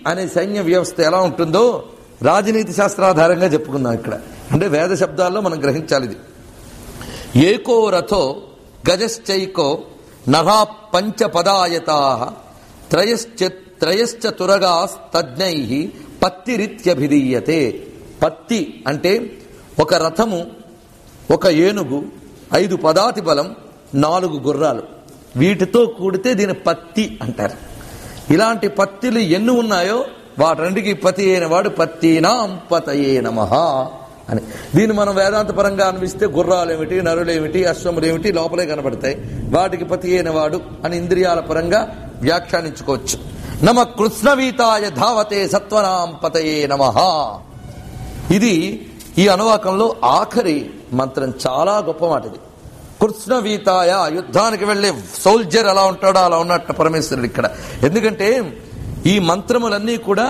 అనే సైన్య వ్యవస్థ ఎలా ఉంటుందో రాజనీతి శాస్త్రాధారంగా చెప్పుకుందాం ఇక్కడ అంటే వేద శబ్దాల్లో మనం గ్రహించాలి ఇది ఏకో రథో గజశ్చైకో నరా పంచపదాయతా త్రయశ్చ త్రయశ్చతురగా తజ్ఞై పత్తిరిత్యభిధీయతే పత్తి అంటే ఒక రథము ఒక ఏనుగు ఐదు పదాతి బలం నాలుగు గుర్రాలు వీటితో కూడితే దీని పత్తి అంటారు ఇలాంటి పత్తిలు ఎన్ని ఉన్నాయో వాటన్నిటికీ పతి అయిన వాడు పత్తీనాం పతయే నమ అని దీన్ని మనం వేదాంత పరంగా అన్విస్తే గుర్రాలేమిటి నరులేమిటి అశ్వములేమిటి లోపలే కనబడతాయి వాటికి పతి అయిన వాడు అని ఇంద్రియాల పరంగా వ్యాఖ్యానించుకోవచ్చు నమ కృష్ణవీతాయ ధావతే సత్వనాం పతయే నమ ఇది ఈ అనువాకంలో ఆఖరి మంత్రం చాలా గొప్ప మాట ఇది కృష్ణవీతాయ యుద్ధానికి వెళ్లే సోల్జర్ ఎలా ఉంటాడో అలా ఉన్నట్టు పరమేశ్వరుడు ఇక్కడ ఎందుకంటే ఈ మంత్రములన్నీ కూడా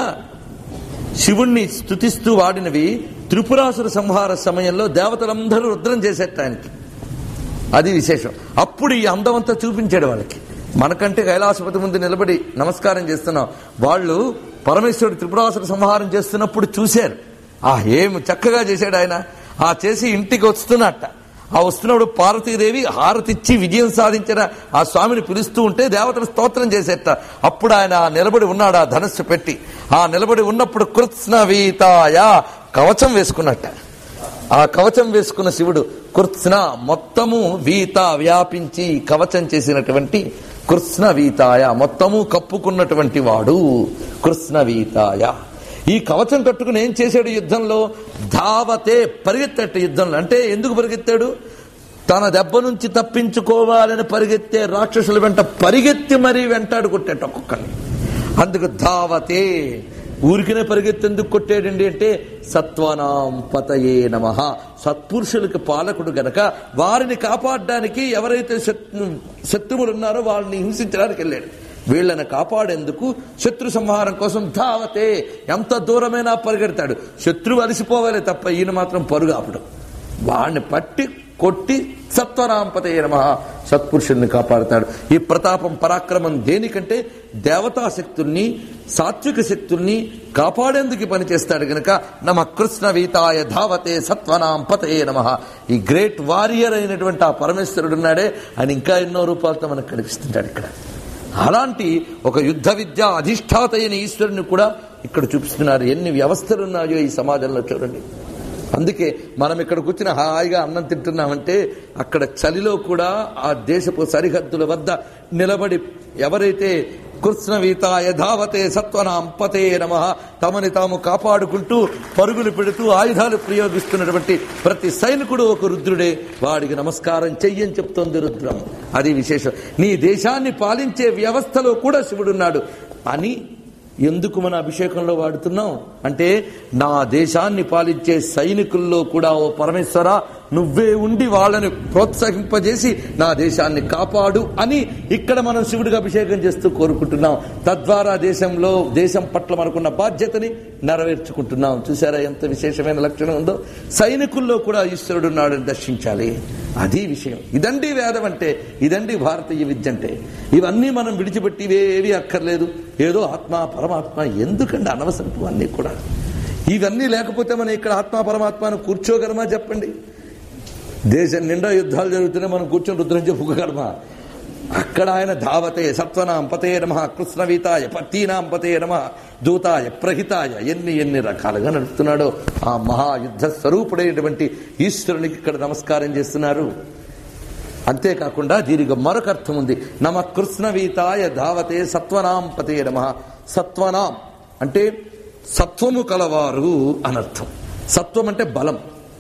శివుణ్ణి స్తుతిస్తూ వాడినవి త్రిపురాసుర సంహార సమయంలో దేవతలందరూ రుద్రం చేసేట ఆయనకి అది విశేషం అప్పుడు ఈ అందమంతా చూపించాడు వాళ్ళకి మనకంటే కైలాసపతి ముందు నిలబడి నమస్కారం చేస్తున్నాం వాళ్ళు పరమేశ్వరుడు త్రిపురాసుర సంహారం చేస్తున్నప్పుడు చూశారు ఆ ఏం చక్కగా చేశాడు ఆయన ఆ చేసి ఇంటికి వస్తున్నట్ట ఆ వస్తున్నప్పుడు పార్వతీదేవి హారతిచ్చి విజయం సాధించిన ఆ స్వామిని పిలుస్తూ ఉంటే దేవతలు స్తోత్రం చేసేట అప్పుడు ఆయన ఆ నిలబడి ఉన్నాడు ఆ ధనస్సు పెట్టి ఆ నిలబడి ఉన్నప్పుడు కృత్స్నవీతాయ కవచం వేసుకున్నట్ట ఆ కవచం వేసుకున్న శివుడు కృత్స్న మొత్తము వీత వ్యాపించి కవచం చేసినటువంటి కృష్ణ వీతాయ మొత్తము కప్పుకున్నటువంటి వాడు కృష్ణ వీతాయ ఈ కవచం కట్టుకుని ఏం చేశాడు యుద్ధంలో ధావతే పరిగెత్తట యుద్ధంలో అంటే ఎందుకు పరిగెత్తాడు తన దెబ్బ నుంచి తప్పించుకోవాలని పరిగెత్తే రాక్షసుల వెంట పరిగెత్తి మరీ వెంటాడు కొట్టాడు ఒక్కొక్కరిని అందుకు ధావతే ఊరికినే పరిగెత్తేందుకు కొట్టాడండి అంటే సత్వనాం పతయే నమ సత్పురుషులకి పాలకుడు గనక వారిని కాపాడడానికి ఎవరైతే శత్రు శత్రువులు ఉన్నారో వాళ్ళని హింసించడానికి వెళ్ళాడు వీళ్ళని కాపాడేందుకు శత్రు సంహారం కోసం ధావతే ఎంత దూరమైనా పరిగెడతాడు శత్రువు అలసిపోవాలి తప్ప ఈయన మాత్రం పరుగు ఆపడం వాడిని పట్టి కొట్టి సత్వరాంపతే నమ సత్పురుషుల్ని కాపాడుతాడు ఈ ప్రతాపం పరాక్రమం దేనికంటే దేవతా శక్తుల్ని సాత్విక శక్తుల్ని కాపాడేందుకు పనిచేస్తాడు గనక నమ కృష్ణ వీతాయ ధావతే సత్వనాం పతయే నమ ఈ గ్రేట్ వారియర్ అయినటువంటి ఆ పరమేశ్వరుడు ఉన్నాడే ఆయన ఇంకా ఎన్నో రూపాలతో మనకు కనిపిస్తుంటాడు ఇక్కడ అలాంటి ఒక యుద్ధ విద్య అధిష్టాత అయిన ఈశ్వరుని కూడా ఇక్కడ చూపిస్తున్నారు ఎన్ని వ్యవస్థలు ఉన్నాయో ఈ సమాజంలో చూడండి అందుకే మనం ఇక్కడ కూర్చుని హాయిగా అన్నం తింటున్నామంటే అక్కడ చలిలో కూడా ఆ దేశపు సరిహద్దుల వద్ద నిలబడి ఎవరైతే కృష్ణవీతాయ ధావతే సత్వనాం పతే నమ తమని తాము కాపాడుకుంటూ పరుగులు పెడుతూ ఆయుధాలు ప్రయోగిస్తున్నటువంటి ప్రతి సైనికుడు ఒక రుద్రుడే వాడికి నమస్కారం చెయ్యని చెప్తోంది రుద్రం అది విశేషం నీ దేశాన్ని పాలించే వ్యవస్థలో కూడా శివుడున్నాడు అని ఎందుకు మన అభిషేకంలో వాడుతున్నాం అంటే నా దేశాన్ని పాలించే సైనికుల్లో కూడా ఓ పరమేశ్వర నువ్వే ఉండి వాళ్ళని ప్రోత్సహింపజేసి నా దేశాన్ని కాపాడు అని ఇక్కడ మనం శివుడికి అభిషేకం చేస్తూ కోరుకుంటున్నాం తద్వారా దేశంలో దేశం పట్ల మనకున్న బాధ్యతని నెరవేర్చుకుంటున్నాం చూసారా ఎంత విశేషమైన లక్షణం ఉందో సైనికుల్లో కూడా ఈశ్వరుడు ఉన్నాడని దర్శించాలి అది విషయం ఇదండి వేదం అంటే ఇదండి భారతీయ విద్య అంటే ఇవన్నీ మనం విడిచిపెట్టి ఇవేవి అక్కర్లేదు ఏదో ఆత్మ పరమాత్మ ఎందుకండి అనవసరపు అన్నీ కూడా ఇవన్నీ లేకపోతే మనం ఇక్కడ ఆత్మ పరమాత్మను కూర్చోగలమా చెప్పండి దేశం నిండా యుద్ధాలు జరుగుతున్నాయి మనం కూర్చొని రుద్రం చెప్పుకోగలమా అక్కడ ఆయన ధావతే సత్వనాం పతే నమ కృష్ణవీతాయ పత్తీనాం పతే నమ దూతాయ ప్రహితాయ ఎన్ని ఎన్ని రకాలుగా నడుపుతున్నాడో ఆ మహాయుద్ధ స్వరూపుడైనటువంటి ఈశ్వరునికి ఇక్కడ నమస్కారం చేస్తున్నారు అంతేకాకుండా దీనికి మరొక అర్థం ఉంది నమ కృష్ణవీతాయ ధావతే సత్వనాం పతే నమ సత్వనాం అంటే సత్వము కలవారు అనర్థం సత్వం అంటే బలం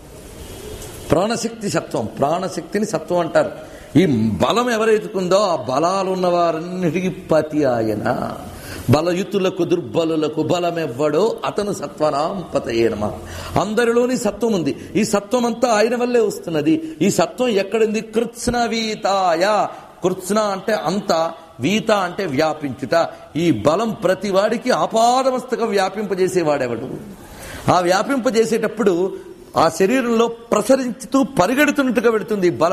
ప్రాణశక్తి సత్వం ప్రాణశక్తిని సత్వం అంటారు ఈ బలం ఎవరైతే ఉందో ఆ బలాలు ఉన్న వారన్నిటికీ పతి ఆయన బలయుతులకు దుర్బలులకు బలమెవ్వడో అతను సత్వనాం పతయేనమ అందరిలోని సత్వం ఉంది ఈ సత్వం అంతా ఆయన వల్లే వస్తున్నది ఈ సత్వం ఎక్కడుంది కృత్స్నవీతాయ కృత్స్న అంటే అంత వీత అంటే వ్యాపించుట ఈ బలం ప్రతి వాడికి ఆపాదమస్తకం వ్యాపింపజేసేవాడెవడు ఆ వ్యాపింపజేసేటప్పుడు ఆ శరీరంలో ప్రసరించుతూ పరిగెడుతున్నట్టుగా పెడుతుంది ఈ బలం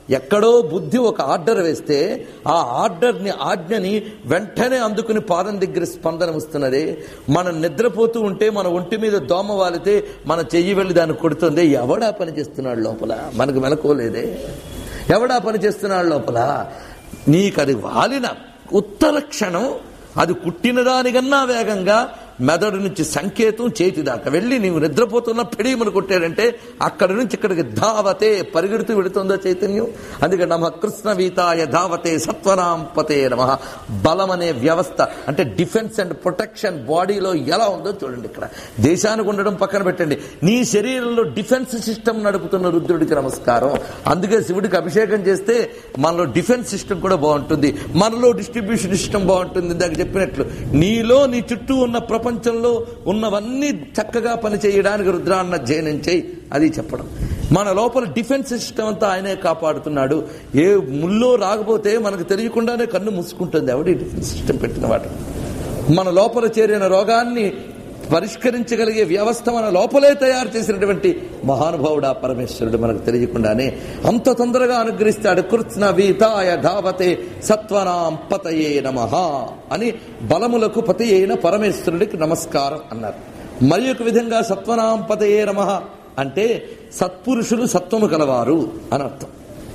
ఎక్కడో బుద్ధి ఒక ఆర్డర్ వేస్తే ఆ ఆర్డర్ని ఆజ్ఞని వెంటనే అందుకుని పాదం దగ్గర స్పందన వస్తున్నదే మనం నిద్రపోతూ ఉంటే మన ఒంటి మీద దోమ వాలితే మన చెయ్యి వెళ్ళి దాన్ని కొడుతుంది ఎవడా పని చేస్తున్నాడు లోపల మనకు మెలకోలేదే ఎవడా పని చేస్తున్నాడు లోపల నీకు అది వాలిన ఉత్తర క్షణం అది కుట్టిన దానికన్నా వేగంగా మెదడు నుంచి సంకేతం చేతి దాకా వెళ్ళి నీవు నిద్రపోతున్న పిడిమని కొట్టాడంటే అక్కడి నుంచి ఇక్కడికి ధావతే పరిగెడుతూ వెళుతుందో చైతన్యం అందుకే నమ కృష్ణ వీతాయ ధావతే సత్వనాంపతే నమ బలం అనే వ్యవస్థ అంటే డిఫెన్స్ అండ్ ప్రొటెక్షన్ బాడీలో ఎలా ఉందో చూడండి ఇక్కడ దేశానికి ఉండడం పక్కన పెట్టండి నీ శరీరంలో డిఫెన్స్ సిస్టమ్ నడుపుతున్న రుద్రుడికి నమస్కారం అందుకే శివుడికి అభిషేకం చేస్తే మనలో డిఫెన్స్ సిస్టమ్ కూడా బాగుంటుంది మనలో డిస్ట్రిబ్యూషన్ సిస్టమ్ బాగుంటుంది ఇందాక చెప్పినట్లు నీలో నీ చుట్టూ ఉన్న ప్రపంచంలో ఉన్నవన్నీ చక్కగా పనిచేయడానికి రుద్రాన్న జయనం చేయి అది చెప్పడం మన లోపల డిఫెన్స్ సిస్టమ్ అంతా ఆయనే కాపాడుతున్నాడు ఏ ముల్లో రాకపోతే మనకు తెలియకుండానే కన్ను మూసుకుంటుంది ఎవడి డిఫెన్స్ సిస్టమ్ పెట్టిన వాడు మన లోపల చేరిన రోగాన్ని పరిష్కరించగలిగే వ్యవస్థ మన లోపలే తయారు చేసినటువంటి మహానుభావుడు ఆ పరమేశ్వరుడు మనకు తెలియకుండానే అంత తొందరగా అనుగ్రహిస్తాడు కృత్న వీతాయ ధావతే సత్వనాం పతయే నమ అని బలములకు పతి అయిన పరమేశ్వరుడికి నమస్కారం అన్నారు మరి ఒక విధంగా సత్వనాం పతయే నమ అంటే సత్పురుషులు సత్వము కలవారు అని అర్థం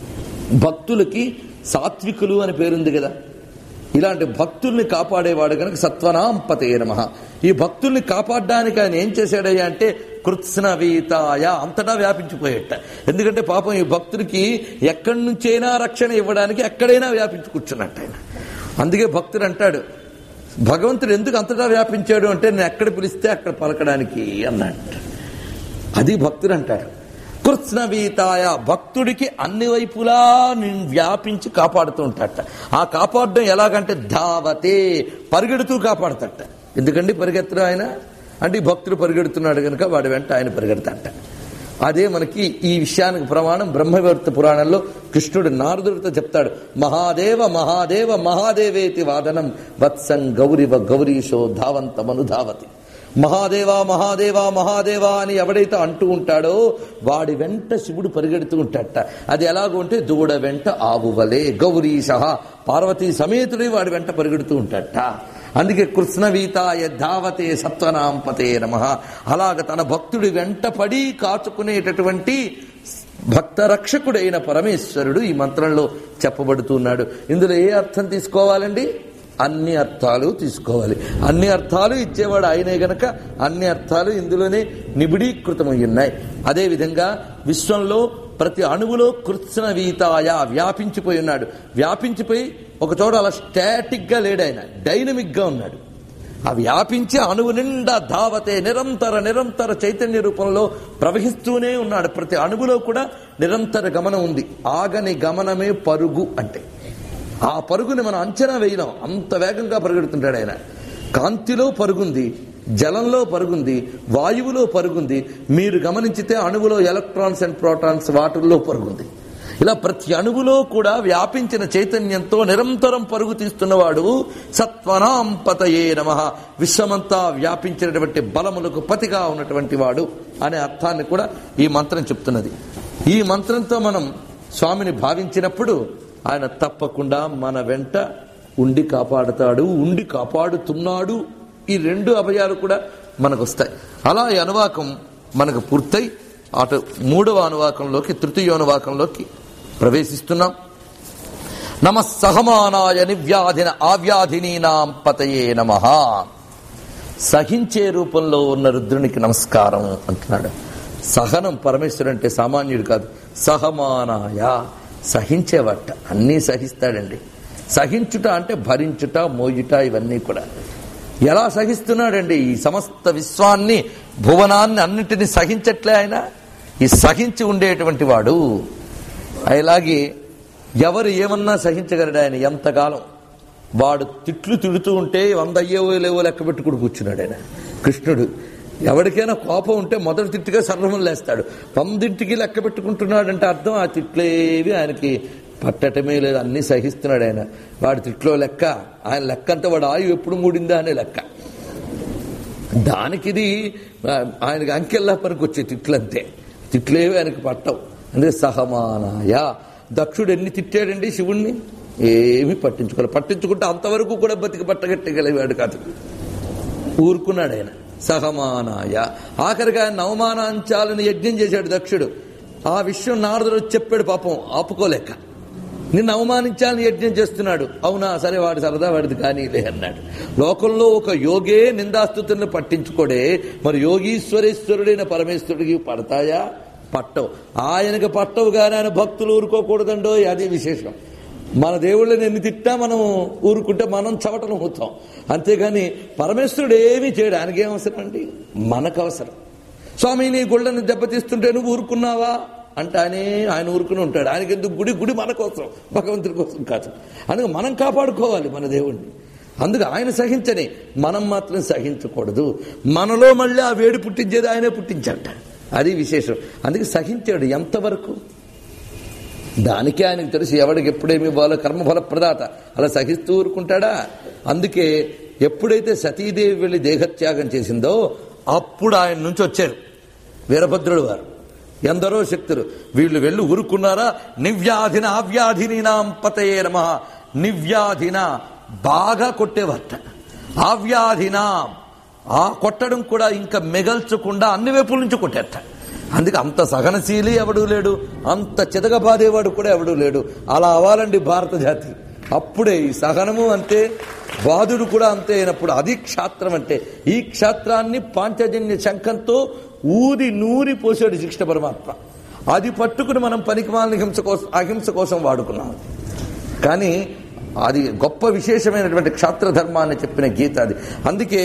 భక్తులకి సాత్వికులు అని పేరుంది కదా ఇలాంటి భక్తుల్ని కాపాడేవాడు కనుక సత్వనాం పతే నమ ఈ భక్తుల్ని కాపాడడానికి ఆయన ఏం చేశాడయ్యా అంటే కృత్స్నవీతాయ అంతటా వ్యాపించిపోయేట ఎందుకంటే పాపం ఈ భక్తుడికి ఎక్కడి నుంచైనా రక్షణ ఇవ్వడానికి ఎక్కడైనా వ్యాపించి కూర్చున్నట్టు ఆయన అందుకే భక్తుడు అంటాడు భగవంతుడు ఎందుకు అంతటా వ్యాపించాడు అంటే నేను ఎక్కడ పిలిస్తే అక్కడ పలకడానికి అన్నట్టు అది భక్తుడు అంటాడు కృత్స్నవీతాయ భక్తుడికి అన్ని వైపులా నిన్ను వ్యాపించి కాపాడుతూ ఉంటాడట ఆ కాపాడడం ఎలాగంటే ధావతే పరిగెడుతూ కాపాడతట ఎందుకండి పరిగెత్తడం ఆయన అంటే ఈ భక్తుడు పరిగెడుతున్నాడు కనుక వాడి వెంట ఆయన పరిగెడతాట అదే మనకి ఈ విషయానికి ప్రమాణం బ్రహ్మవర్త పురాణంలో కృష్ణుడు నారదుడితో చెప్తాడు మహాదేవ మహాదేవ మహాదేవేతి వాదనం వత్సం గౌరివ గౌరీశో ధావంతమను ధావతి మహాదేవా మహాదేవా మహాదేవా అని ఎవడైతే అంటూ ఉంటాడో వాడి వెంట శివుడు పరిగెడుతూ ఉంటాడట అది ఎలాగో ఉంటే దూడ వెంట ఆవువలే గౌరీశ పార్వతీ సమేతుడి వాడి వెంట పరిగెడుతూ ఉంటాడట అందుకే కృష్ణవీతాయ ధావతే సత్వనాంపతే నమ అలాగ తన భక్తుడి వెంట పడి కాచుకునేటటువంటి భక్త రక్షకుడైన పరమేశ్వరుడు ఈ మంత్రంలో చెప్పబడుతున్నాడు ఇందులో ఏ అర్థం తీసుకోవాలండి అన్ని అర్థాలు తీసుకోవాలి అన్ని అర్థాలు ఇచ్చేవాడు ఆయనే గనక అన్ని అర్థాలు ఇందులోనే నిబిడీకృతమై ఉన్నాయి అదేవిధంగా విశ్వంలో ప్రతి అణువులో కృత్సన వీతాయ వ్యాపించిపోయి ఉన్నాడు వ్యాపించిపోయి ఒక చోట అలా స్టాటిక్ గా లేడు ఆయన డైనమిక్ గా ఉన్నాడు ఆ వ్యాపించి అణువు నిండా ధావతే నిరంతర నిరంతర చైతన్య రూపంలో ప్రవహిస్తూనే ఉన్నాడు ప్రతి అణువులో కూడా నిరంతర గమనం ఉంది ఆగని గమనమే పరుగు అంటే ఆ పరుగుని మనం అంచనా వేయలేం అంత వేగంగా పరిగెడుతుంటాడు ఆయన కాంతిలో పరుగుంది జలంలో పరుగుంది వాయువులో పరుగుంది మీరు గమనించితే అణువులో ఎలక్ట్రాన్స్ అండ్ ప్రోటాన్స్ వాటిల్లో పరుగుంది ఇలా ప్రతి అణువులో కూడా వ్యాపించిన చైతన్యంతో నిరంతరం పరుగు తీస్తున్నవాడు సత్వనాం పతయే నమ విశ్వమంతా వ్యాపించినటువంటి బలములకు పతిగా ఉన్నటువంటి వాడు అనే అర్థాన్ని కూడా ఈ మంత్రం చెప్తున్నది ఈ మంత్రంతో మనం స్వామిని భావించినప్పుడు ఆయన తప్పకుండా మన వెంట ఉండి కాపాడుతాడు ఉండి కాపాడుతున్నాడు ఈ రెండు అభయాలు కూడా మనకు వస్తాయి అలా ఈ అనువాకం మనకు పూర్తయి అటు మూడవ అనువాకంలోకి తృతీయ అనువాకంలోకి ప్రవేశిస్తున్నాం నమ సహమానాయ నివ్యాధిన ఆవ్యాధినీనాం పతయే నమ సహించే రూపంలో ఉన్న రుద్రునికి నమస్కారం అంటున్నాడు సహనం పరమేశ్వరుడు అంటే సామాన్యుడు కాదు సహమానాయ సహించేవట అన్నీ సహిస్తాడండి సహించుట అంటే భరించుట మోయుట ఇవన్నీ కూడా ఎలా సహిస్తున్నాడండి ఈ సమస్త విశ్వాన్ని భువనాన్ని అన్నిటిని సహించట్లే ఆయన ఈ సహించి ఉండేటువంటి వాడు అలాగే ఎవరు ఏమన్నా సహించగలడు ఆయన ఎంతకాలం వాడు తిట్లు తిడుతూ ఉంటే వంద అయ్యేవో లేవో లెక్క పెట్టుకుని కూర్చున్నాడు ఆయన కృష్ణుడు ఎవరికైనా కోపం ఉంటే మొదటి తిట్టుగా సర్వం లేస్తాడు వందింటికి లెక్క పెట్టుకుంటున్నాడంటే అర్థం ఆ తిట్లేవి ఆయనకి పట్టటమే లేదు అన్ని సహిస్తున్నాడు ఆయన వాడి తిట్లో లెక్క ఆయన లెక్క అంతా వాడు ఆయువు ఎప్పుడు మూడిందా అనే లెక్క దానికి ఇది ఆ, ఆయనకి అంకెల్లా పనికి వచ్చే తిట్లంతే తిట్లేవి ఆయనకి పట్టవు అంటే సహమానాయ దక్షుడు ఎన్ని తిట్టాడండి శివుణ్ణి ఏమీ పట్టించుకోవాలి పట్టించుకుంటే అంతవరకు కూడా బతికి పట్టగట్టగలిగాడు కాదు ఊరుకున్నాడు ఆయన సహమానాయ ఆఖరిగా ఆయన అవమానాంచాలని యజ్ఞం చేశాడు దక్షుడు ఆ విషయం నారదుడు వచ్చి చెప్పాడు పాపం ఆపుకోలేక నిన్ను అవమానించాలని యజ్ఞం చేస్తున్నాడు అవునా సరే వాడి సరదా వాడిది కానీలే అన్నాడు లోకంలో ఒక యోగే నిందాస్తుతులను పట్టించుకోడే మరి యోగీశ్వరేశ్వరుడైన పరమేశ్వరుడికి పడతాయా పట్టవు ఆయనకి పట్టవు కానీ ఆయన భక్తులు ఊరుకోకూడదండో అది విశేషం మన దేవుళ్ళని ఎన్ని తిట్టా మనం ఊరుకుంటే మనం చవటం అవుతాం అంతేగాని పరమేశ్వరుడు ఏమీ చేయడు ఆయనకి ఏం అవసరం అండి మనకు అవసరం స్వామి నీ గుళ్ళని దెబ్బతీస్తుంటే నువ్వు ఊరుకున్నావా అంటే ఆయనే ఆయన ఊరుకుని ఉంటాడు ఆయనకి ఎందుకు గుడి గుడి మన కోసం భగవంతుడి కోసం కాదు అందుకు మనం కాపాడుకోవాలి మన దేవుణ్ణి అందుకు ఆయన సహించని మనం మాత్రం సహించకూడదు మనలో మళ్ళీ ఆ వేడి పుట్టించేది ఆయనే పుట్టించట అది విశేషం అందుకే సహించాడు ఎంతవరకు దానికే ఆయనకు తెలుసు ఎవడికి ఎప్పుడేమి ఇవ్వాలో కర్మఫల ప్రదాత అలా సహిస్తూ ఊరుకుంటాడా అందుకే ఎప్పుడైతే సతీదేవి వెళ్ళి దేహత్యాగం చేసిందో అప్పుడు ఆయన నుంచి వచ్చారు వీరభద్రుడు వారు ఎందరో శక్తులు వీళ్ళు వెళ్ళి ఊరుకున్నారా నివ్యాధిన అవ్యాధిని నాం పతయే నమ నివ్యాధిన బాగా కొట్టేవారట అవ్యాధిన ఆ కొట్టడం కూడా ఇంకా మిగల్చకుండా అన్ని వైపుల నుంచి కొట్టేట అందుకే అంత సహనశీలి ఎవడూ లేడు అంత చితగబాదేవాడు కూడా ఎవడూ లేడు అలా అవ్వాలండి భారత జాతి అప్పుడే ఈ సహనము అంతే బాధుడు కూడా అంతే అయినప్పుడు అది క్షాత్రం అంటే ఈ క్షాత్రాన్ని పాంచజన్య శంఖంతో ఊది నూరి పోసాడు శిక్షణ పరమాత్మ అది పట్టుకుని మనం పనికిమాలని హింస కోసం అహింస కోసం వాడుకున్నాం కానీ అది గొప్ప విశేషమైనటువంటి క్షాత్ర ధర్మాన్ని చెప్పిన గీత అది అందుకే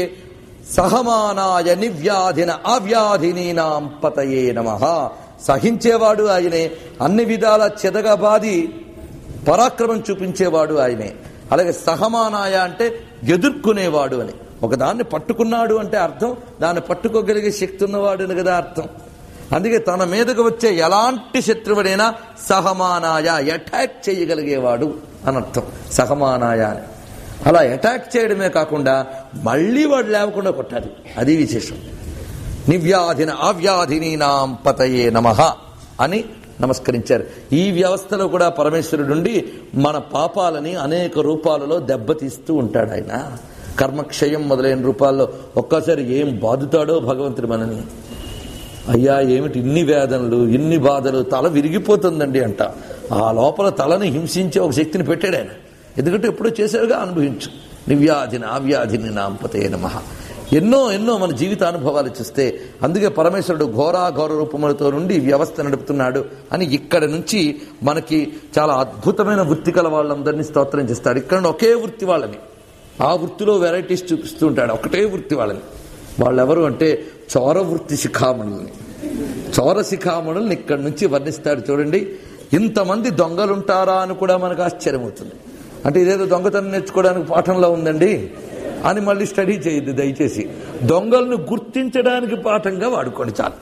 సహమానాయ నివ్యాధిన అవ్యాధినీనాం పతయే నమ సహించేవాడు ఆయనే అన్ని విధాల చెదగబాది పరాక్రమం చూపించేవాడు ఆయనే అలాగే సహమానాయ అంటే ఎదుర్కొనేవాడు అని ఒకదాన్ని పట్టుకున్నాడు అంటే అర్థం దాన్ని పట్టుకోగలిగే శక్తి ఉన్నవాడు అని కదా అర్థం అందుకే తన మీదకు వచ్చే ఎలాంటి శత్రువుడైనా సహమానాయ అటాక్ చేయగలిగేవాడు అని అర్థం సహమానాయ అని అలా అటాక్ చేయడమే కాకుండా మళ్ళీ వాడు లేవకుండా కొట్టాలి అది విశేషం నివ్యాధిన అవ్యాధినీనాం పతయే నమ అని నమస్కరించారు ఈ వ్యవస్థలో కూడా పరమేశ్వరుడుండి మన పాపాలని అనేక రూపాలలో దెబ్బతీస్తూ ఉంటాడు ఆయన కర్మక్షయం మొదలైన రూపాల్లో ఒక్కసారి ఏం బాదుతాడో భగవంతుడు మనని అయ్యా ఏమిటి ఇన్ని వేదనలు ఇన్ని బాధలు తల విరిగిపోతుందండి అంట ఆ లోపల తలని హింసించే ఒక శక్తిని పెట్టాడు ఆయన ఎందుకంటే ఎప్పుడో చేశారుగా అనుభవించు నివ్యాధిని ఆవ్యాధిని నాంపతే నమ ఎన్నో ఎన్నో మన జీవిత అనుభవాలు చూస్తే అందుకే పరమేశ్వరుడు ఘోరాఘోర రూపములతో నుండి ఈ వ్యవస్థ నడుపుతున్నాడు అని ఇక్కడ నుంచి మనకి చాలా అద్భుతమైన వృత్తి కల వాళ్ళందరినీ స్తోత్రం చేస్తాడు ఇక్కడ ఒకే వృత్తి వాళ్ళని ఆ వృత్తిలో వెరైటీస్ చూపిస్తూ ఉంటాడు ఒకటే వృత్తి వాళ్ళని వాళ్ళెవరు అంటే చోర వృత్తి శిఖామణుల్ని చోర శిఖామణుల్ని ఇక్కడి నుంచి వర్ణిస్తాడు చూడండి ఇంతమంది దొంగలుంటారా అని కూడా మనకు ఆశ్చర్యమవుతుంది అంటే ఇదేదో దొంగతనం నేర్చుకోవడానికి పాఠంలో ఉందండి అని మళ్ళీ స్టడీ చేయద్దు దయచేసి దొంగలను గుర్తించడానికి పాఠంగా వాడుకోండి చాలు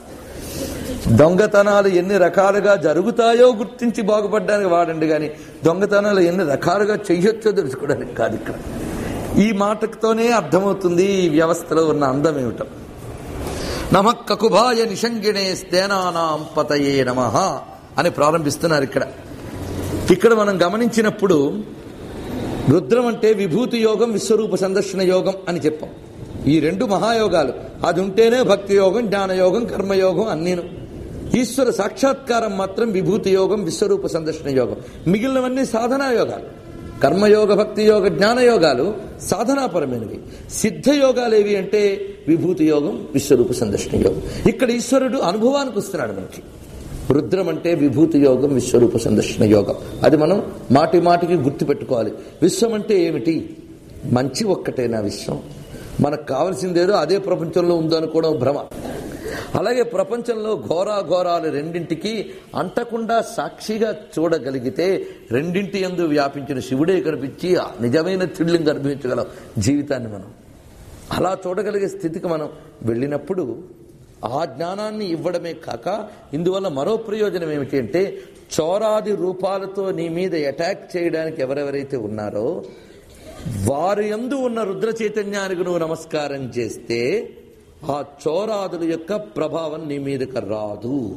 దొంగతనాలు ఎన్ని రకాలుగా జరుగుతాయో గుర్తించి బాగుపడడానికి వాడండి కానీ దొంగతనాలు ఎన్ని రకాలుగా చెయ్యొచ్చో తెలుసుకోవడానికి కాదు ఇక్కడ ఈ మాటతోనే అర్థమవుతుంది ఈ వ్యవస్థలో ఉన్న అందం ఏమిటో నమ కకుభాయ నిషంగిణే స్తేనానాం పతయే నమ అని ప్రారంభిస్తున్నారు ఇక్కడ ఇక్కడ మనం గమనించినప్పుడు రుద్రం అంటే విభూతి యోగం విశ్వరూప సందర్శన యోగం అని చెప్పాం ఈ రెండు మహాయోగాలు అది ఉంటేనే భక్తి యోగం జ్ఞానయోగం కర్మయోగం అన్నీను ఈశ్వర సాక్షాత్కారం మాత్రం విభూతి యోగం విశ్వరూప సందర్శన యోగం మిగిలినవన్నీ సాధనా యోగాలు కర్మయోగ భక్తి యోగ జ్ఞాన యోగాలు సాధనాపరమైనవి సిద్ధ యోగాలు ఏవి అంటే విభూతి యోగం విశ్వరూప సందర్శన యోగం ఇక్కడ ఈశ్వరుడు అనుభవానికి వస్తున్నాడు మనకి రుద్రం అంటే విభూతి యోగం విశ్వరూప సందర్శన యోగం అది మనం మాటి మాటికి గుర్తుపెట్టుకోవాలి విశ్వం అంటే ఏమిటి మంచి ఒక్కటేనా విశ్వం మనకు కావలసిందేదో అదే ప్రపంచంలో ఉందో అనుకోవడం భ్రమ అలాగే ప్రపంచంలో ఘోరాఘోరాలు రెండింటికి అంటకుండా సాక్షిగా చూడగలిగితే రెండింటి ఎందు వ్యాపించిన శివుడే కనిపించి ఆ నిజమైన థ్రిల్లింగ్ అనుభవించగలం జీవితాన్ని మనం అలా చూడగలిగే స్థితికి మనం వెళ్ళినప్పుడు ఆ జ్ఞానాన్ని ఇవ్వడమే కాక ఇందువల్ల మరో ప్రయోజనం ఏమిటి అంటే చోరాది రూపాలతో నీ మీద అటాక్ చేయడానికి ఎవరెవరైతే ఉన్నారో వారి యందు ఉన్న రుద్ర చైతన్యానికి నువ్వు నమస్కారం చేస్తే ఆ చోరాదుల యొక్క ప్రభావం నీ మీదకి రాదు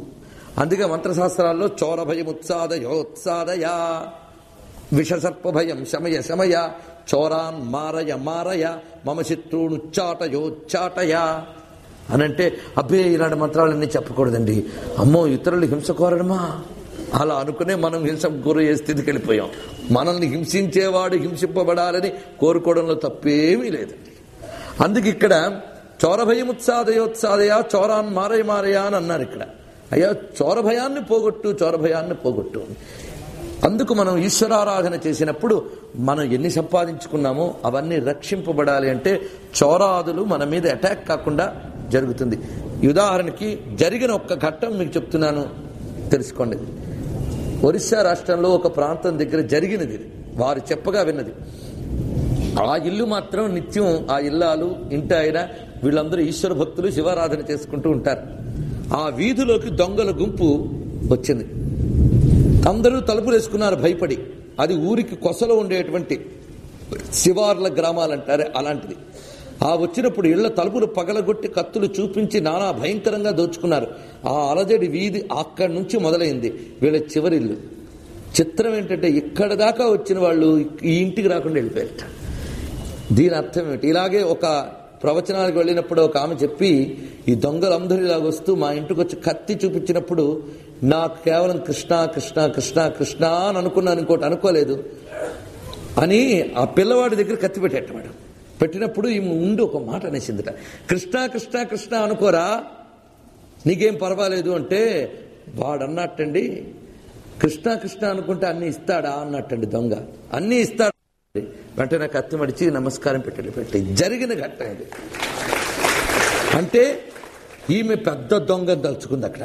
అందుకే మంత్రశాస్త్రాల్లో చోర భయముత్సాదయోత్సాదయా విషసర్ప భయం శమయ శమయ చోరాన్ మారయ మారయ మమ శత్రువునుచ్చాటయోచ్చాటయ అనంటే అబ్బే ఇలాంటి మంత్రాలన్నీ చెప్పకూడదండి అమ్మో ఇతరులు హింస కోరడమా అలా అనుకునే మనం హింస గురయ్యే స్థితికి వెళ్ళిపోయాం మనల్ని హింసించేవాడు హింసింపబడాలని కోరుకోవడంలో తప్పేమీ లేదండి అందుకు ఇక్కడ చోర భయముత్సాదయోత్సాదయ చోరాన్ మారయ మారయ అని అన్నారు ఇక్కడ అయ్యా చోర భయాన్ని పోగొట్టు చోర భయాన్ని పోగొట్టు అని అందుకు మనం ఈశ్వరారాధన చేసినప్పుడు మనం ఎన్ని సంపాదించుకున్నామో అవన్నీ రక్షింపబడాలి అంటే చోరాదులు మన మీద అటాక్ కాకుండా జరుగుతుంది ఈ ఉదాహరణకి జరిగిన ఒక్క ఘట్టం మీకు చెప్తున్నాను తెలుసుకోండి ఒరిస్సా రాష్ట్రంలో ఒక ప్రాంతం దగ్గర జరిగినది ఇది. వారు చెప్పగా విన్నది ఆ ఇల్లు మాత్రం నిత్యం ఆ ఇల్లాలు ఇంటి ఆయన వీళ్ళందరూ ఈశ్వర భక్తులు శివారాధన చేసుకుంటూ ఉంటారు ఆ వీధిలోకి దొంగల గుంపు వచ్చింది అందరూ తలుపులు వేసుకున్నారు భయపడి అది ఊరికి కొసలో ఉండేటువంటి శివార్ల గ్రామాలు అంటారే అలాంటిది ఆ వచ్చినప్పుడు ఇళ్ల తలుపులు పగలగొట్టి కత్తులు చూపించి నానా భయంకరంగా దోచుకున్నారు ఆ అలజడి వీధి అక్కడి నుంచి మొదలైంది వీళ్ళ చివరిల్లు చిత్రం ఏంటంటే ఇక్కడ దాకా వచ్చిన వాళ్ళు ఈ ఇంటికి రాకుండా వెళ్ళిపోయారట దీని అర్థం ఏమిటి ఇలాగే ఒక ప్రవచనానికి వెళ్ళినప్పుడు ఒక ఆమె చెప్పి ఈ దొంగలందరూ ఇలాగ వస్తూ మా ఇంటికి వచ్చి కత్తి చూపించినప్పుడు నాకు కేవలం కృష్ణ కృష్ణ కృష్ణ కృష్ణ అని అనుకున్నాను ఇంకోటి అనుకోలేదు అని ఆ పిల్లవాడి దగ్గర కత్తి పెట్టేట మేడం పెట్టినప్పుడు ఈమె ఉండి ఒక మాట అనేసిందిట కృష్ణ కృష్ణ కృష్ణ అనుకోరా నీకేం పర్వాలేదు అంటే వాడు అన్నట్టండి కృష్ణ కృష్ణ అనుకుంటే అన్ని ఇస్తాడా అన్నట్టండి దొంగ అన్ని ఇస్తాడు వెంటనే కత్తి మడిచి నమస్కారం పెట్టండి పెట్టి జరిగిన ఘట్టం ఇది అంటే ఈమె పెద్ద దొంగ దలుచుకుంది అక్కడ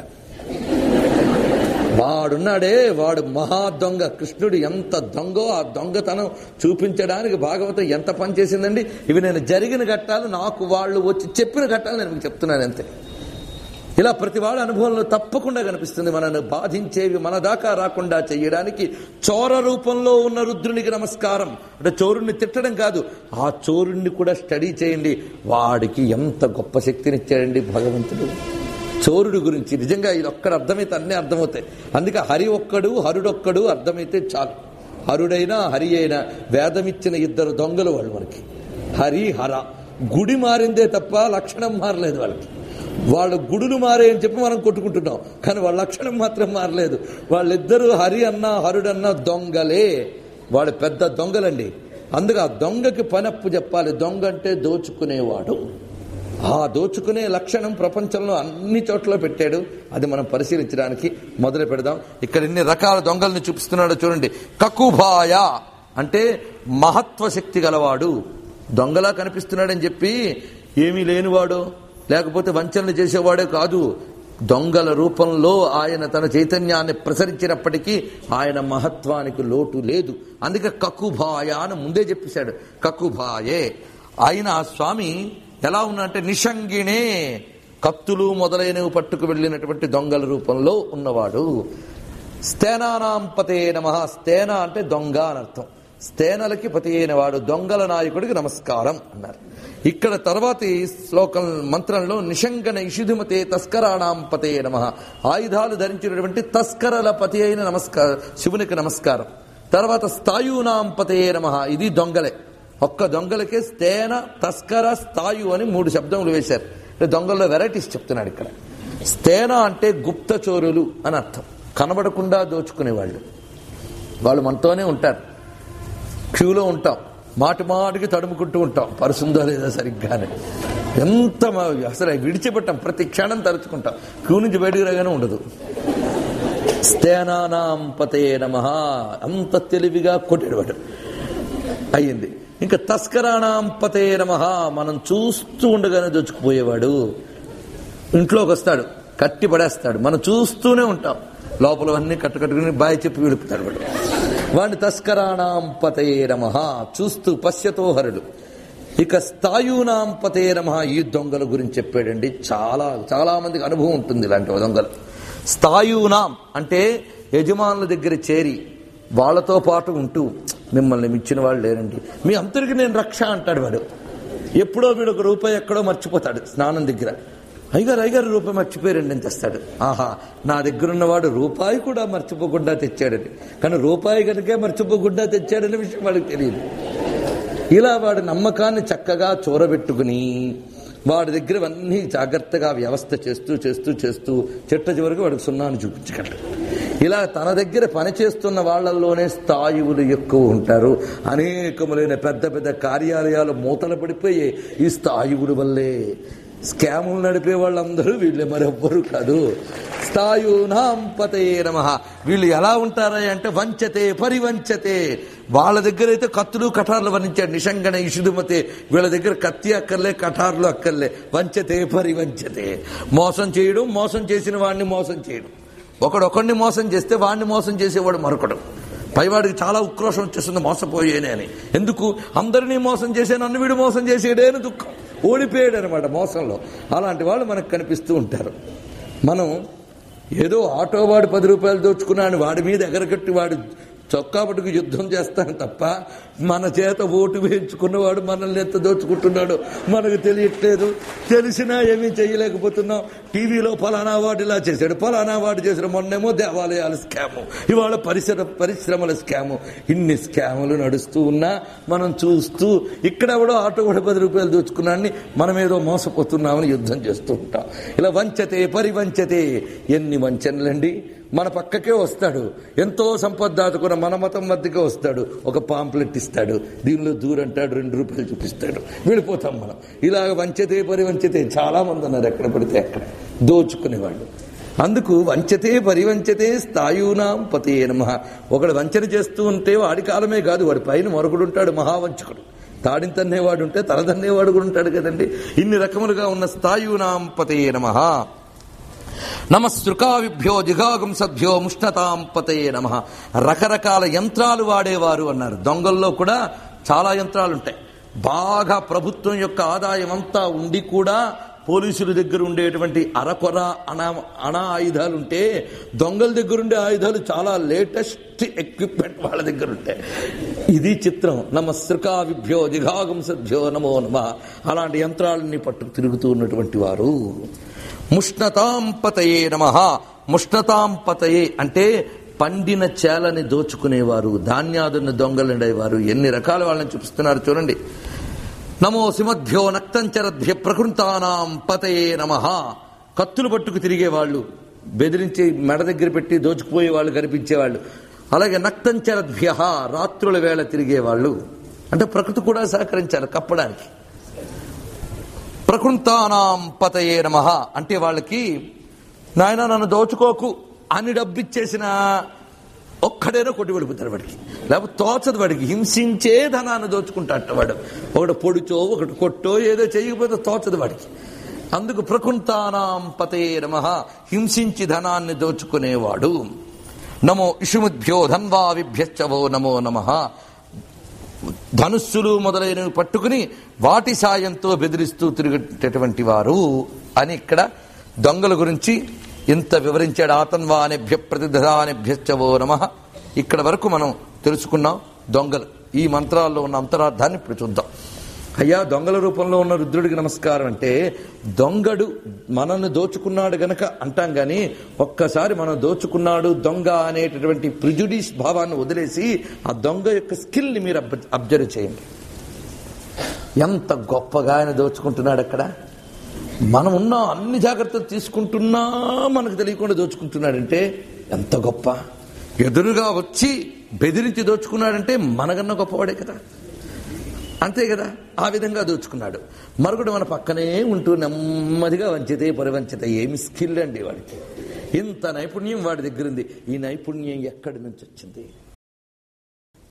వాడున్నాడే వాడు మహా దొంగ కృష్ణుడు ఎంత దొంగో ఆ దొంగతనం చూపించడానికి భాగవతం ఎంత పనిచేసిందండి ఇవి నేను జరిగిన ఘట్టాలు నాకు వాళ్ళు వచ్చి చెప్పిన ఘట్టాలు నేను మీకు చెప్తున్నాను అంతే ఇలా ప్రతి వాళ్ళ అనుభవంలో తప్పకుండా కనిపిస్తుంది మనను బాధించేవి మన దాకా రాకుండా చేయడానికి చోర రూపంలో ఉన్న రుద్రునికి నమస్కారం అంటే చోరుణ్ణి తిట్టడం కాదు ఆ చోరుణ్ణి కూడా స్టడీ చేయండి వాడికి ఎంత గొప్ప శక్తినిచ్చాడండి భగవంతుడు చోరుడు గురించి నిజంగా ఇది ఒక్కడ అర్థమైతే అన్నీ అర్థమవుతాయి అందుకే హరి ఒక్కడు హరుడొక్కడు అర్థమైతే చాలు హరుడైనా హరి అయినా వేదమిచ్చిన ఇద్దరు దొంగలు వాళ్ళు మనకి హరి హర గుడి మారిందే తప్ప లక్షణం మారలేదు వాళ్ళకి వాళ్ళ గుడులు మారే అని చెప్పి మనం కొట్టుకుంటున్నాం కానీ వాళ్ళ లక్షణం మాత్రం మారలేదు వాళ్ళిద్దరూ హరి అన్న హరుడన్న దొంగలే వాడు పెద్ద దొంగలండి అందుకే ఆ దొంగకి పనప్పు చెప్పాలి దొంగ అంటే దోచుకునేవాడు ఆ దోచుకునే లక్షణం ప్రపంచంలో అన్ని చోట్ల పెట్టాడు అది మనం పరిశీలించడానికి మొదలు పెడదాం ఇక్కడ ఎన్ని రకాల దొంగల్ని చూపిస్తున్నాడో చూడండి కకుభాయ అంటే మహత్వ శక్తి గలవాడు దొంగలా కనిపిస్తున్నాడని చెప్పి ఏమీ లేనివాడు లేకపోతే వంచనలు చేసేవాడే కాదు దొంగల రూపంలో ఆయన తన చైతన్యాన్ని ప్రసరించినప్పటికీ ఆయన మహత్వానికి లోటు లేదు అందుకే కక్కుభాయ అని ముందే చెప్పేశాడు కక్కుభాయే ఆయన ఆ స్వామి ఎలా ఉన్నంటే నిషంగిణే కత్తులు మొదలైనవి పట్టుకు వెళ్ళినటువంటి దొంగల రూపంలో ఉన్నవాడు స్తేనానాం పతే నమ స్తేన అంటే దొంగ అని అర్థం స్తేనలకి పతి అయిన వాడు దొంగల నాయకుడికి నమస్కారం అన్నారు ఇక్కడ తర్వాతి శ్లోకం మంత్రంలో నిషంగన ఇషుధిమతే తస్కరాణాం పతే నమ ఆయుధాలు ధరించినటువంటి తస్కరల పతి అయిన నమస్కార శివునికి నమస్కారం తర్వాత స్థాయునాం పతే నమ ఇది దొంగలే ఒక్క దొంగలకే స్తేన తస్కర స్థాయు అని మూడు శబ్దములు వేశారు అంటే దొంగల్లో వెరైటీస్ చెప్తున్నాడు ఇక్కడ స్తేన అంటే గుప్త చోరులు అని అర్థం కనబడకుండా దోచుకునేవాళ్ళు వాళ్ళు మనతోనే ఉంటారు క్యూలో ఉంటాం మాటి మాటికి తడుముకుంటూ ఉంటాం పరుసుందో లేదో సరిగ్గానే ఎంత మా- అసలు విడిచిపెట్టాం ప్రతి క్షణం తలుచుకుంటాం క్యూ నుంచి బయటికి రాగానే ఉండదు స్తేనానాం పతే నమ అంత తెలివిగా కొట్టేవాడు అయ్యింది ఇంకా తస్కరాణాం పతే నమ మనం చూస్తూ ఉండగానే దోచుకుపోయేవాడు ఇంట్లోకి వస్తాడు కట్టి పడేస్తాడు మనం చూస్తూనే ఉంటాం లోపల అన్ని కట్టు కట్టుకుని బాయ్ చెప్పి విడుపుతాడు వాడు వాడిని తస్కరాణాం పతే నమ చూస్తూ పశ్యతో హరుడు ఇక స్థాయునాం పతే నమ ఈ దొంగల గురించి చెప్పాడండి చాలా చాలా మందికి అనుభవం ఉంటుంది ఇలాంటి దొంగలు స్థాయునాం అంటే యజమానుల దగ్గర చేరి వాళ్ళతో పాటు ఉంటూ మిమ్మల్ని మించిన వాళ్ళు లేరండి మీ అందరికి నేను రక్ష అంటాడు వాడు ఎప్పుడో వీడు ఒక రూపాయి ఎక్కడో మర్చిపోతాడు స్నానం దగ్గర అయ్యగారు అయ్యగారు రూపాయి మర్చిపోయారండి అని తెస్తాడు ఆహా నా దగ్గర ఉన్నవాడు రూపాయి కూడా మర్చిపోకుండా తెచ్చాడని కానీ రూపాయి కనుకే మర్చిపోకుండా తెచ్చాడనే విషయం వాడికి తెలియదు ఇలా వాడి నమ్మకాన్ని చక్కగా చూరబెట్టుకుని వాడి దగ్గర అన్నీ జాగ్రత్తగా వ్యవస్థ చేస్తూ చేస్తూ చేస్తూ చిట్ట చివరికి వాడికి సున్నాను చూపించగలడు ఇలా తన దగ్గర పనిచేస్తున్న వాళ్ళల్లోనే స్థాయువులు ఎక్కువ ఉంటారు అనేకములైన పెద్ద పెద్ద కార్యాలయాలు మూతలు పడిపోయి ఈ స్థాయువుల వల్లే స్కాములు నడిపే వాళ్ళందరూ వీళ్ళే మరెవ్వరు కాదు స్థాయూనాం పతయే నమ వీళ్ళు ఎలా ఉంటారా అంటే వంచతే పరివంచతే వాళ్ళ దగ్గర అయితే కత్తులు కఠార్లు వర్ణించాడు నిషంగణ ఇషుదుమతే వీళ్ళ దగ్గర కత్తి అక్కర్లే కఠార్లు అక్కర్లే వంచతే పరివంచతే మోసం చేయడం మోసం చేసిన వాడిని మోసం చేయడం ఒకడొకడిని మోసం చేస్తే వాడిని మోసం చేసేవాడు మరొకడు పైవాడికి చాలా ఉక్రోషం వచ్చేస్తుంది మోసపోయేనే అని ఎందుకు అందరినీ మోసం చేసే నన్ను వీడు మోసం చేసేడే అని దుఃఖం ఓడిపోయాడు అనమాట మోసంలో అలాంటి వాళ్ళు మనకు కనిపిస్తూ ఉంటారు మనం ఏదో ఆటో వాడు పది రూపాయలు దోచుకున్నాను వాడి మీద ఎగరగట్టి వాడు చొక్కా పట్టుకు యుద్ధం చేస్తాను తప్ప మన చేత ఓటు వేయించుకున్నవాడు మనల్ని ఎంత దోచుకుంటున్నాడో మనకు తెలియట్లేదు తెలిసినా ఏమీ చేయలేకపోతున్నాం టీవీలో ఫలానా వాడు ఇలా చేశాడు ఫలానా వాడు చేసిన మొన్నేమో దేవాలయాల స్కాము ఇవాళ పరిసర పరిశ్రమల స్కాము ఇన్ని స్కాములు నడుస్తూ ఉన్నా మనం చూస్తూ ఇక్కడ ఎవడో ఆటో కూడా పది రూపాయలు దోచుకున్నాన్ని మనం ఏదో మోసపోతున్నామని యుద్ధం చేస్తూ ఉంటాం ఇలా వంచతే పరివంచతే ఎన్ని వంచనలండి మన పక్కకే వస్తాడు ఎంతో సంపద దాచుకున్న మన మతం మధ్యకే వస్తాడు ఒక పాంప్లెట్ ఇస్తాడు దీనిలో దూరంటాడు రెండు రూపాయలు చూపిస్తాడు వెళ్ళిపోతాం మనం ఇలాగ వంచతే పరివంచతే చాలా మంది ఉన్నారు ఎక్కడ పడితే అక్కడ దోచుకునేవాళ్ళు అందుకు వంచతే పరివంచతే స్థాయూనాం పతే నమ ఒకడు వంచన చేస్తూ ఉంటే వాడి కాలమే కాదు వాడి పైన మరొకడు ఉంటాడు మహావంచకుడు తాడిని తన్నేవాడు ఉంటే తల తన్నేవాడు కూడా ఉంటాడు కదండి ఇన్ని రకములుగా ఉన్న స్థాయూనాం పతే నమ నమస్ృకావిభ్యో జిగాగం సభ్యో ముష్ణతాం పతయే నమ రకరకాల యంత్రాలు వాడేవారు అన్నారు దొంగల్లో కూడా చాలా యంత్రాలు ఉంటాయి బాగా ప్రభుత్వం యొక్క ఆదాయం అంతా ఉండి కూడా పోలీసుల దగ్గర ఉండేటువంటి అరకొర అణ అణ ఆయుధాలు ఉంటే దొంగల దగ్గర ఉండే ఆయుధాలు చాలా లేటెస్ట్ ఎక్విప్మెంట్ వాళ్ళ దగ్గర ఉంటాయి ఇది చిత్రం నమ శ్రీకావిభ్యో దిఘాగం సభ్యో నమో నమ అలాంటి యంత్రాలన్నీ పట్టుకు తిరుగుతూ ఉన్నటువంటి వారు ముష్ణతాంపతయే నమ ముష్ణతాంపతయే అంటే పండిన చేలని దోచుకునేవారు ధాన్యాదుని దొంగలుండేవారు ఎన్ని రకాల వాళ్ళని చూపిస్తున్నారు చూడండి నమో సిమధ్యో నక్తంచరద్భ్య ప్రకృతానాం పతయే నమ కత్తులు పట్టుకు తిరిగేవాళ్ళు బెదిరించి మెడ దగ్గర పెట్టి దోచుకుపోయే వాళ్ళు కనిపించేవాళ్ళు అలాగే నక్తంచరద్భ్య రాత్రుల వేళ తిరిగేవాళ్ళు అంటే ప్రకృతి కూడా సహకరించారు కప్పడానికి ప్రకృతానాం పతయే నమ అంటే వాళ్ళకి నాయన నన్ను దోచుకోకు అని డబ్బిచ్చేసిన ఒక్కడైనా కొట్టి పడిపోతాడు వాడికి లేకపోతే తోచదు వాడికి హింసించే ధనాన్ని దోచుకుంటాట వాడు ఒకటి పొడిచో ఒకటి కొట్టో ఏదో చేయకపోతే తోచదు వాడికి అందుకు ప్రకుంతానాం పతయే నమ హింసించి ధనాన్ని దోచుకునేవాడు నమో ఇషుముద్భ్యో ధన్వావిభ్యశ్చవో నమో నమ ధనుస్సులు మొదలైనవి పట్టుకుని వాటి సాయంతో బెదిరిస్తూ తిరిగేటటువంటి వారు అని ఇక్కడ దొంగల గురించి ఇంత వివరించాడు ఆతన్వానిభ్య ప్రతిధానిభ్యశ్చవో నమ ఇక్కడ వరకు మనం తెలుసుకున్నాం దొంగలు ఈ మంత్రాల్లో ఉన్న అంతరార్థాన్ని ఇప్పుడు చూద్దాం అయ్యా దొంగల రూపంలో ఉన్న రుద్రుడికి నమస్కారం అంటే దొంగడు మనల్ని దోచుకున్నాడు గనక అంటాం గాని ఒక్కసారి మనం దోచుకున్నాడు దొంగ అనేటటువంటి ప్రిజుడిస్ భావాన్ని వదిలేసి ఆ దొంగ యొక్క స్కిల్ని మీరు అబ్- అబ్జర్వ్ చేయండి ఎంత గొప్పగా ఆయన దోచుకుంటున్నాడు అక్కడ మనం ఉన్న అన్ని జాగ్రత్తలు తీసుకుంటున్నా మనకు తెలియకుండా దోచుకుంటున్నాడంటే ఎంత గొప్ప ఎదురుగా వచ్చి బెదిరించి దోచుకున్నాడంటే మనకన్నా గొప్పవాడే కదా అంతే కదా ఆ విధంగా దోచుకున్నాడు మరొకటి మన పక్కనే ఉంటూ నెమ్మదిగా వంచితే పరివంచితే ఏమి స్కిల్ అండి వాడికి ఇంత నైపుణ్యం వాడి దగ్గర ఉంది ఈ నైపుణ్యం ఎక్కడి నుంచి వచ్చింది